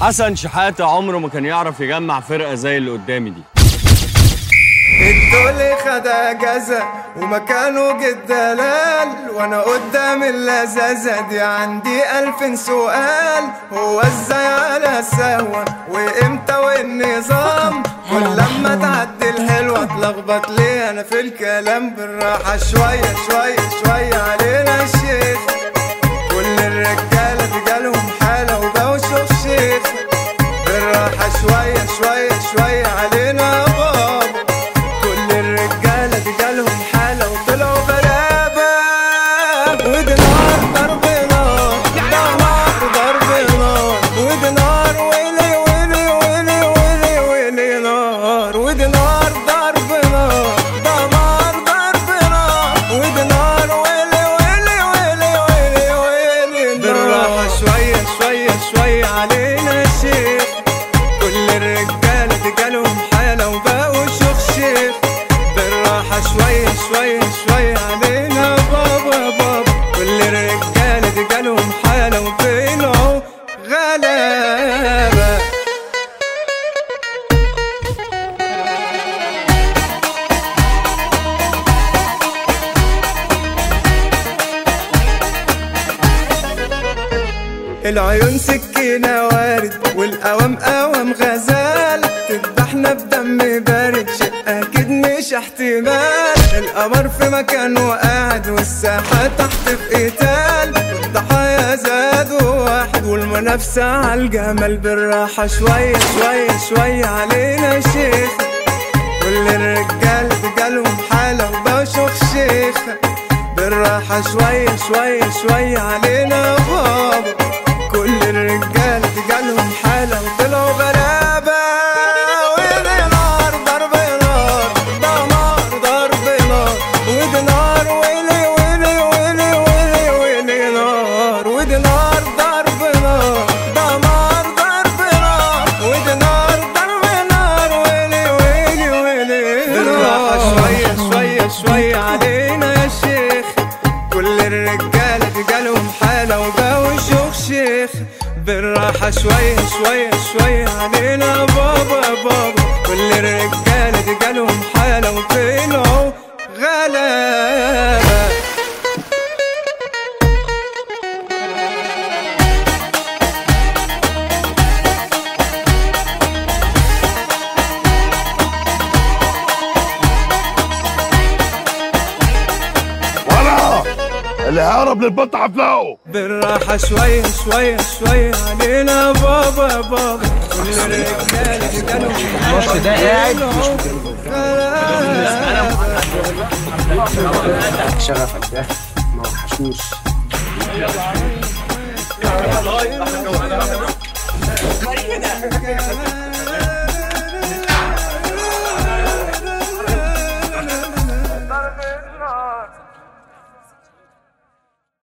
حسن شحاتة عمره ما كان يعرف يجمع فرقة زي اللي قدامي دي الدول خد اجازة ومكانه جد دلال وانا قدام اللذاذة دي عندي الف سؤال هو ازاي على سهوة وامتى والنظام كل لما تعدي الحلوة اتلخبط ليه انا في الكلام بالراحة شوية شوية شوية علينا الشيخ كل الرجالة دي جالهم حالة وبوشوا الشيخ بالراحة شوية شوية شوية علينا يا بابا كل الرجالة دي جالهم حالة وطلعوا غلابة ودي نار ضرب نار ده نار ضرب نار ودي نار ويلي ويلي ويلي ويلي ويلي نار ودي نار ضرب نار ده نار ضرب نار ودي نار ويلي ويلي ويلي ويلي ويلي نار بالراحة شوية شوية شوية علينا يا شيخ كل الرجالة دي جالهم حالة وبقوا شيخ شيخ بالراحة شوية شوية شوية علينا بابا بابا كل الرجالة دي جالهم حالة وطلعوا غلابة العيون سكينة وارد والقوام قوام غزال تذبحنا بدم بارد شيء أكيد مش احتمال القمر في مكانه قاعد والساحة تحت في قتال والضحايا زادوا واحد والمنافسة عالجمال بالراحة شوية شوية شوية علينا شيخ كل الرجال دي جالهم حالة وبشوف شيخ بالراحة شوية شوية شوية علينا بابا كل الرجال دي جالهم حالة وطلعوا غلابة ودي نار ضرب نار ده نار ضرب نار ودي نار ويلي ويلي ويلي ويلي ويلي نار ودي نار ضرب نار ده نار ضرب نار ودي نار ضرب نار ويلي ويلي ويلي بالراحة شوية شوية شوية علينا يا شيخ كل الرجالة دي جالهم حالة وبقوا شيوخ شيخ بالراحة شوية شوية شوية علينا بابا بابا كل الرجالة دي جالهم حالة وطلعوا غلابة ولا اللي هيهرب للبط حفلقه بالراحة شوية شوية شوية علينا بابا بابا كل الرجالة دي جالهم الماتش ده قاعد شغفك ده ما وحشوش غلابة